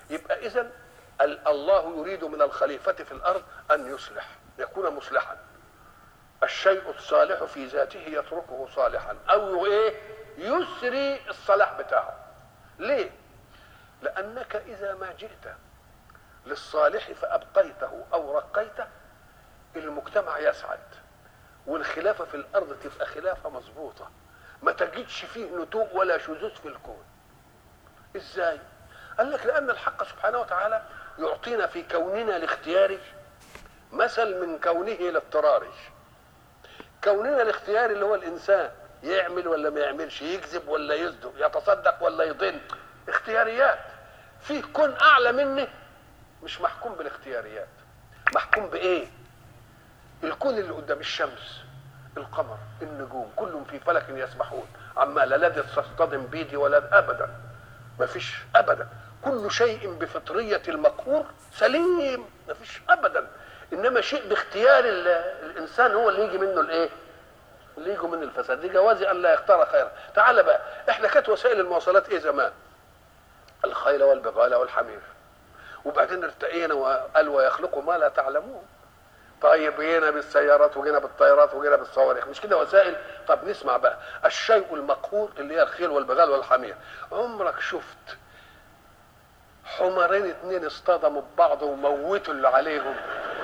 يبقى اذا الله يريد من الخليفه في الارض ان يصلح يكون مصلحا الشيء الصالح في ذاته يتركه صالحا او ايه يسري الصلاح بتاعه ليه لانك اذا ما جئت للصالح فابقيته او رقيته المجتمع يسعد والخلافه في الارض تبقى خلافه مظبوطه ما تجدش فيه نتوء ولا شذوذ في الكون ازاي قال لك لان الحق سبحانه وتعالى يعطينا في كوننا الاختياري مثل من كونه الاضطراري كوننا الاختياري اللي هو الانسان يعمل ولا ما يعملش يكذب ولا يصدق يتصدق ولا يضل اختياريات في كون اعلى مني مش محكوم بالاختياريات محكوم بايه الكون اللي قدام الشمس القمر النجوم كلهم في فلك يسبحون عما لا لدت تصطدم بيدي ولا ابدا ما فيش ابدا كل شيء بفطرية المقهور سليم ما فيش ابدا انما شيء باختيار الانسان هو اللي يجي منه الايه اللي يجي منه الفساد دي جوازي ان لا يختار خيرا تعال بقى احنا كانت وسائل المواصلات ايه زمان الخيل والبغال والحمير وبعدين ارتقينا وقال ويخلق ما لا تعلمون طيب جينا بالسيارات وجينا بالطيارات وجينا بالصواريخ مش كده وسائل طب نسمع بقى الشيء المقهور اللي هي الخيل والبغال والحمير عمرك شفت حمارين اتنين اصطدموا ببعض وموتوا اللي عليهم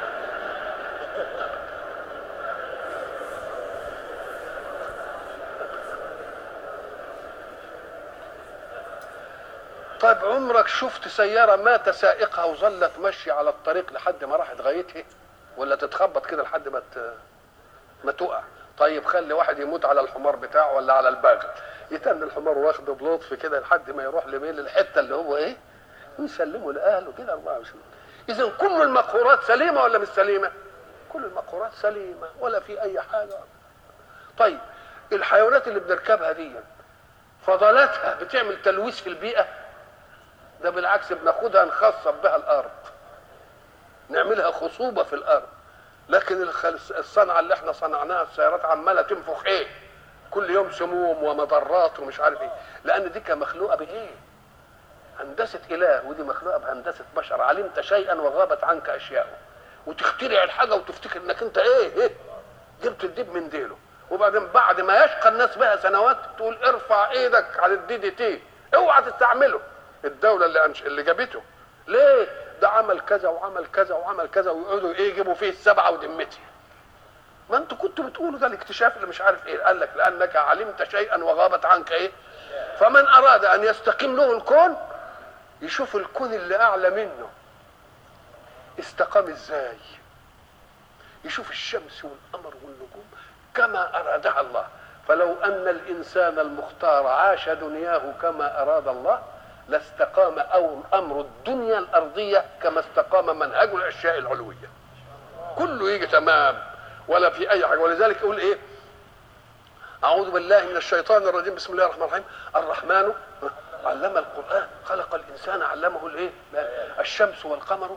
طيب عمرك شفت سيارة مات سائقها وظلت ماشية على الطريق لحد ما راحت غايتها ولا تتخبط كده لحد ما ما تقع طيب خلي واحد يموت على الحمار بتاعه ولا على البغل يتن الحمار واخده بلطف كده لحد ما يروح لمين الحته اللي هو ايه ويسلمه لاهله كده 24 اذا كل المقهورات سليمه ولا مش سليمه كل المقهورات سليمه ولا في اي حاجه طيب الحيوانات اللي بنركبها دي فضلاتها بتعمل تلويث في البيئه ده بالعكس بناخدها نخصب بها الارض نعملها خصوبه في الارض لكن الصنعه اللي احنا صنعناها السيارات عماله تنفخ ايه كل يوم سموم ومضرات ومش عارف ايه لان دي كان مخلوقه بايه هندسه اله ودي مخلوقه بهندسه بشر علمت شيئا وغابت عنك اشياء وتخترع الحاجه وتفتكر انك انت ايه ايه جبت الديب من ديله وبعدين بعد ما يشقى الناس بها سنوات تقول ارفع ايدك على الدي دي تي اوعى تستعمله الدوله اللي أنش... اللي جابته ليه ده عمل كذا وعمل كذا وعمل كذا ويقعدوا ايه يجيبوا فيه السبعه ودمتي ما انتوا كنتوا بتقولوا ده الاكتشاف اللي مش عارف ايه قال لك لانك علمت شيئا وغابت عنك ايه فمن اراد ان يستقيم له الكون يشوف الكون اللي اعلى منه استقام ازاي يشوف الشمس والقمر والنجوم كما ارادها الله فلو ان الانسان المختار عاش دنياه كما اراد الله لاستقام أو امر الدنيا الارضيه كما استقام منهج الاشياء العلويه كله يجي تمام ولا في اي حاجه ولذلك يقول ايه اعوذ بالله من الشيطان الرجيم بسم الله الرحمن الرحيم الرحمن علم القران خلق الانسان علمه الايه الشمس والقمر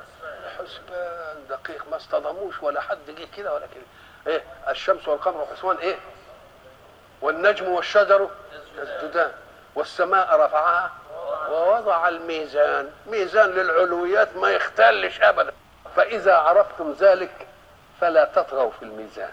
حسبان دقيق ما اصطدموش ولا حد جه كده ولا كده ايه الشمس والقمر حسبان ايه والنجم والشجر يسجدان والسماء رفعها ووضع الميزان ميزان للعلويات ما يختلش ابدا فاذا عرفتم ذلك فلا تطغوا في الميزان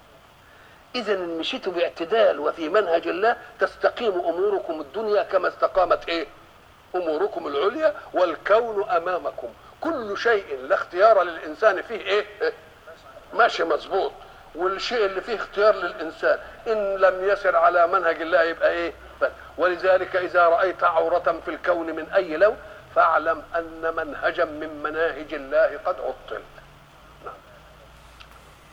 اذا ان مشيتوا باعتدال وفي منهج الله تستقيم اموركم الدنيا كما استقامت ايه اموركم العليا والكون امامكم كل شيء لا اختيار للانسان فيه ايه ماشي مظبوط والشيء اللي فيه اختيار للانسان ان لم يسر على منهج الله يبقى ايه ولذلك اذا رايت عوره في الكون من اي لون فاعلم ان منهجا من مناهج الله قد عطل